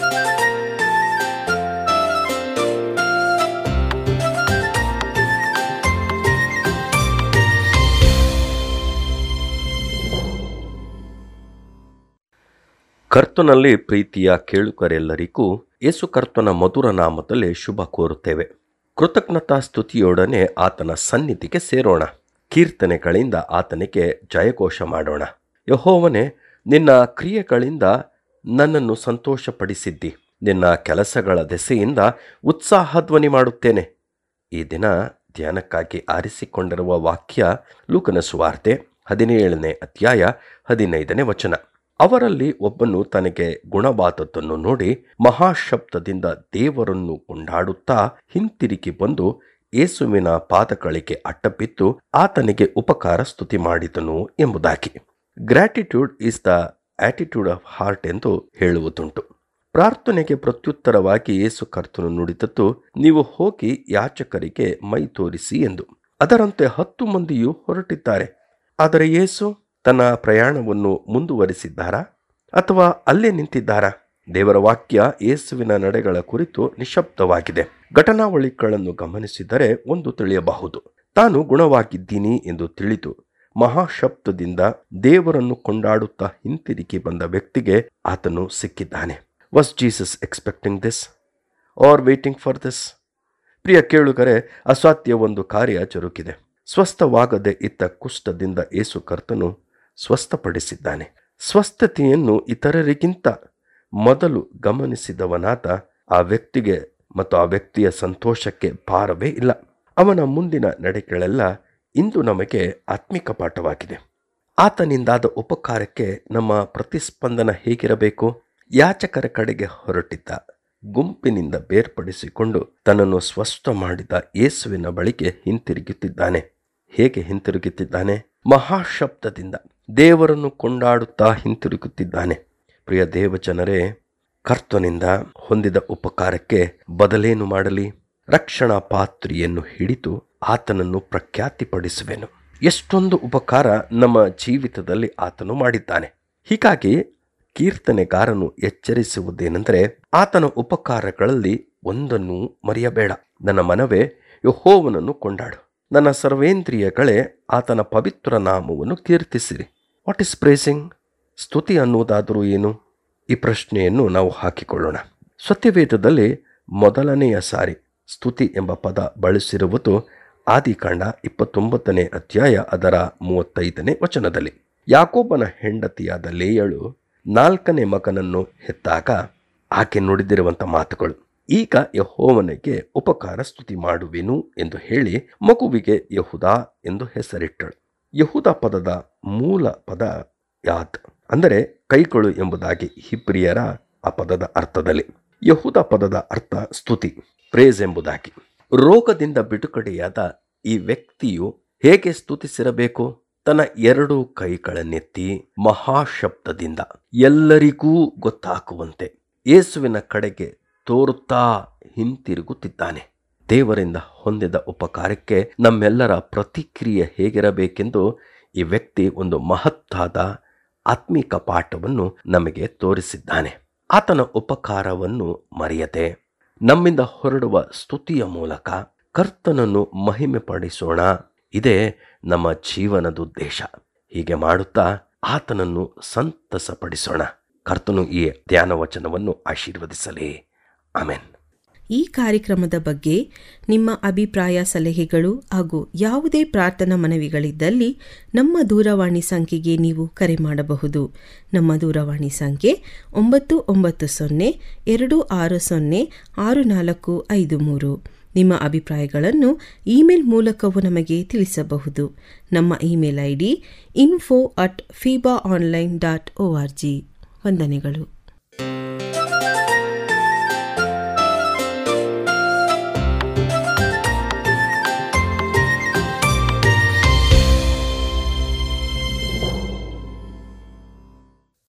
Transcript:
ಕರ್ತನಲ್ಲಿ ಪ್ರೀತಿಯ ಕೇಳುಗರೆಲ್ಲರಿಗೂ ಯೇಸು ಕರ್ತನ ಮಧುರ ನಾಮದಲ್ಲಿ ಶುಭ ಕೋರುತ್ತೇವೆ ಕೃತಜ್ಞತಾ ಸ್ತುತಿಯೊಡನೆ ಆತನ ಸನ್ನಿಧಿಗೆ ಸೇರೋಣ ಕೀರ್ತನೆಗಳಿಂದ ಆತನಿಗೆ ಜಯಘೋಷ ಮಾಡೋಣ ಯಹೋವನೇ ನಿನ್ನ ಕ್ರಿಯೆಗಳಿಂದ ನನ್ನನ್ನು ಸಂತೋಷಪಡಿಸಿದ್ದಿ ನಿನ್ನ ಕೆಲಸಗಳ ದೆಸೆಯಿಂದ ಉತ್ಸಾಹಧ್ವನಿ ಮಾಡುತ್ತೇನೆ ಈ ದಿನ ಧ್ಯಾನಕ್ಕಾಗಿ ಆರಿಸಿಕೊಂಡಿರುವ ವಾಕ್ಯ ಲೂಕನ ಸುವಾರ್ತೆ ಹದಿನೇಳನೇ ಅಧ್ಯಾಯ ಹದಿನೈದನೇ ವಚನ ಅವರಲ್ಲಿ ಒಬ್ಬನು ತನಗೆ ಗುಣವಾದದ್ದನ್ನು ನೋಡಿ ಮಹಾಶಬ್ದದಿಂದ ದೇವರನ್ನು ಕೊಂಡಾಡುತ್ತಾ ಹಿಂತಿರುಗಿ ಬಂದು ಯೇಸುವಿನ ಪಾದಗಳಿಗೆ ಅಡ್ಡಬಿದ್ದು ಆತನಿಗೆ ಉಪಕಾರ ಸ್ತುತಿ ಮಾಡಿದನು ಎಂಬುದಾಗಿ gratitude is the attitude of heart ಎಂದು ಹೇಳುವುದುಂಟು ಪ್ರಾರ್ಥನೆಗೆ ಪ್ರತ್ಯುತ್ತರವಾಗಿ ಯೇಸು ಕರ್ತನು ನುಡಿದದ್ದು ನೀವು ಹೋಗಿ ಯಾಚಕರಿಗೆ ಮೈ ತೋರಿಸಿ ಎಂದು ಅದರಂತೆ ಹತ್ತು ಮಂದಿಯು ಹೊರಟಿದ್ದಾರೆ ಆದರೆ ಯೇಸು ತನ್ನ ಪ್ರಯಾಣವನ್ನು ಮುಂದುವರಿಸಿದ್ದಾರಾ ಅಥವಾ ಅಲ್ಲೇ ನಿಂತಿದ್ದಾರಾ ದೇವರ ವಾಕ್ಯ ಯೇಸುವಿನ ನಡೆಗಳ ಕುರಿತು ನಿಶಬ್ದವಾಗಿದೆ ಘಟನಾವಳಿಗಳನ್ನು ಗಮನಿಸಿದರೆ ಒಂದು ತಿಳಿಯಬಹುದು ತಾನು ಗುಣವಾಗಿದ್ದೀನಿ ಎಂದು ತಿಳಿದು ಮಹಾಶಬ್ದದಿಂದ ದೇವರನ್ನು ಕೊಂಡಾಡುತ್ತಾ ಹಿಂತಿರುಗಿ ಬಂದ ವ್ಯಕ್ತಿಗೆ ಆತನು ಸಿಕ್ಕಿದ್ದಾನೆ was Jesus expecting this are waiting for this ಪ್ರಿಯ ಕೇಳುಗರೆ ಅಸಾಧ್ಯ ಒಂದು ಕಾರ್ಯ ಜರುಗಿದೆ ಸ್ವಸ್ಥವಾಗದೆ ಇದ್ದ ಕುಷ್ಠದಿಂದ ಏಸು ಕರ್ತನು ಸ್ವಸ್ಥಪಡಿಸಿದ್ದಾನೆ ಸ್ವಸ್ಥತೆಯನ್ನು ಇತರರಿಗಿಂತ ಮೊದಲು ಗಮನಿಸಿದವನಾತ ಆ ವ್ಯಕ್ತಿಗೆ ಮತ್ತು ಆ ವ್ಯಕ್ತಿಯ ಸಂತೋಷಕ್ಕೆ ಭಾರವೇ ಇಲ್ಲ ಅವನ ಮುಂದಿನ ನಡೆಗಳೆಲ್ಲ ಇಂದು ನಮಗೆ ಆತ್ಮಿಕ ಪಾಠವಾಗಿದೆ ಆತನಿಂದಾದ ಉಪಕಾರಕ್ಕೆ ನಮ್ಮ ಪ್ರತಿಸ್ಪಂದನ ಹೇಗಿರಬೇಕು ಯಾಚಕರ ಕಡೆಗೆ ಹೊರಟಿದ್ದ ಗುಂಪಿನಿಂದ ಬೇರ್ಪಡಿಸಿಕೊಂಡು ತನ್ನನ್ನು ಸ್ವಸ್ಥ ಮಾಡಿದ ಯೇಸುವಿನ ಬಳಿಗೆ ಹಿಂತಿರುಗುತ್ತಿದ್ದಾನೆ ಹೇಗೆ ಹಿಂತಿರುಗುತ್ತಿದ್ದಾನೆ ಮಹಾಶಬ್ದದಿಂದ ದೇವರನ್ನು ಕೊಂಡಾಡುತ್ತಾ ಹಿಂತಿರುಗುತ್ತಿದ್ದಾನೆ ಪ್ರಿಯ ದೇವಜನರೇ ಕರ್ತನಿಂದ ಹೊಂದಿದ ಉಪಕಾರಕ್ಕೆ ಬದಲೇನು ಮಾಡಲಿ ರಕ್ಷಣಾ ಪಾತ್ರಿಯನ್ನು ಹಿಡಿದು ಆತನನ್ನು ಪ್ರಖ್ಯಾತಿಪಡಿಸುವೆನು ಎಷ್ಟೊಂದು ಉಪಕಾರ ನಮ್ಮ ಜೀವಿತದಲ್ಲಿ ಆತನು ಮಾಡಿದ್ದಾನೆ ಹೀಗಾಗಿ ಕೀರ್ತನೆಗಾರನು ಎಚ್ಚರಿಸುವುದೇನೆಂದರೆ ಆತನ ಉಪಕಾರಗಳಲ್ಲಿ ಒಂದನ್ನು ಮರೆಯಬೇಡ ನನ್ನ ಮನವೇ ಯಹೋವನನ್ನು ಕೊಂಡಾಡು ನನ್ನ ಸರ್ವೇಂದ್ರಿಯಗಳೇ ಆತನ ಪವಿತ್ರ ನಾಮವನ್ನು ಕೀರ್ತಿಸಿರಿ ವಾಟ್ ಇಸ್ ಪ್ರೇಸಿಂಗ್ ಸ್ತುತಿ ಅನ್ನುವುದಾದರೂ ಏನು ಈ ಪ್ರಶ್ನೆಯನ್ನು ನಾವು ಹಾಕಿಕೊಳ್ಳೋಣ ಸತ್ಯವೇದದಲ್ಲಿ ಮೊದಲನೆಯ ಸಾರಿ ಸ್ತುತಿ ಎಂಬ ಪದ ಬಳಸಿರುವುದು ಆದಿಕಾಂಡ ಇಪ್ಪತ್ತೊಂಬತ್ತನೇ ಅಧ್ಯಾಯ ಅದರ ಮೂವತ್ತೈದನೇ ವಚನದಲ್ಲಿ ಯಾಕೋಬನ ಹೆಂಡತಿಯಾದ ಲೇಯಳು ನಾಲ್ಕನೇ ಮಗನನ್ನು ಹೆತ್ತಾಗ ಆಕೆ ನುಡಿದಿರುವಂಥ ಮಾತುಗಳು ಈಗ ಯಹೋವನಿಗೆ ಉಪಕಾರ ಸ್ತುತಿ ಮಾಡುವೆನು ಎಂದು ಹೇಳಿ ಮಗುವಿಗೆ ಯಹುದ ಎಂದು ಹೆಸರಿಟ್ಟಳು ಯಹುದ ಪದದ ಮೂಲ ಪದ ಯಾದ್ ಅಂದರೆ ಕೈಗಳು ಎಂಬುದಾಗಿ ಹಿಬ್ರಿಯರ ಆ ಪದದ ಅರ್ಥದಲ್ಲಿ ಯಹುದ ಪದದ ಅರ್ಥ ಸ್ತುತಿ ಪ್ರೇಸ್ ಎಂಬುದಾಗಿ ರೋಗದಿಂದ ಬಿಡುಗಡೆಯಾದ ಈ ವ್ಯಕ್ತಿಯು ಹೇಗೆ ಸ್ತುತಿಸಿರಬೇಕು ತನ್ನ ಎರಡು ಕೈಗಳನ್ನೆತ್ತಿ ಮಹಾಶಬ್ದದಿಂದ ಎಲ್ಲರಿಗೂ ಗೊತ್ತಾಗುವಂತೆ ಯೇಸುವಿನ ಕಡೆಗೆ ತೋರುತ್ತಾ ಹಿಂತಿರುಗುತ್ತಿದ್ದಾನೆ ದೇವರಿಂದ ಹೊಂದಿದ ಉಪಕಾರಕ್ಕೆ ನಮ್ಮೆಲ್ಲರ ಪ್ರತಿಕ್ರಿಯೆ ಹೇಗಿರಬೇಕೆಂದು ಈ ವ್ಯಕ್ತಿ ಒಂದು ಮಹತ್ತಾದ ಆತ್ಮಿಕ ಪಾಠವನ್ನು ನಮಗೆ ತೋರಿಸಿದ್ದಾನೆ ಆತನ ಉಪಕಾರವನ್ನು ಮರೆಯದೆ ನಮ್ಮಿಂದ ಹೊರಡುವ ಸ್ತುತಿಯ ಮೂಲಕ ಕರ್ತನನ್ನು ಮಹಿಮೆ ಪಡಿಸೋಣ ಇದೇ ನಮ್ಮ ಜೀವನದ ಉದ್ದೇಶ ಹೀಗೆ ಮಾಡುತ್ತಾ ಆತನನ್ನು ಸಂತಸಪಡಿಸೋಣ ಕರ್ತನು ಈ ಧ್ಯಾನ ವಚನವನ್ನು ಆಶೀರ್ವದಿಸಲಿ ಆಮೇನ್ ಈ ಕಾರ್ಯಕ್ರಮದ ಬಗ್ಗೆ ನಿಮ್ಮ ಅಭಿಪ್ರಾಯ ಸಲಹೆಗಳು ಹಾಗೂ ಯಾವುದೇ ಪ್ರಾರ್ಥನಾ ಮನವಿಗಳಿದ್ದಲ್ಲಿ ನಮ್ಮ ದೂರವಾಣಿ ಸಂಖ್ಯೆಗೆ ನೀವು ಕರೆ ಮಾಡಬಹುದು ನಮ್ಮ ದೂರವಾಣಿ ಸಂಖ್ಯೆ ಒಂಬತ್ತು ಒಂಬತ್ತು ಸೊನ್ನೆ ಎರಡು ಆರು ಸೊನ್ನೆ ಆರು ನಾಲ್ಕು ಐದು ಮೂರು ನಿಮ್ಮ ಅಭಿಪ್ರಾಯಗಳನ್ನು ಇಮೇಲ್ ಮೂಲಕವೂ ನಮಗೆ ತಿಳಿಸಬಹುದು ನಮ್ಮ email I D info at FEBA online dot O R G ವಂದನೆಗಳು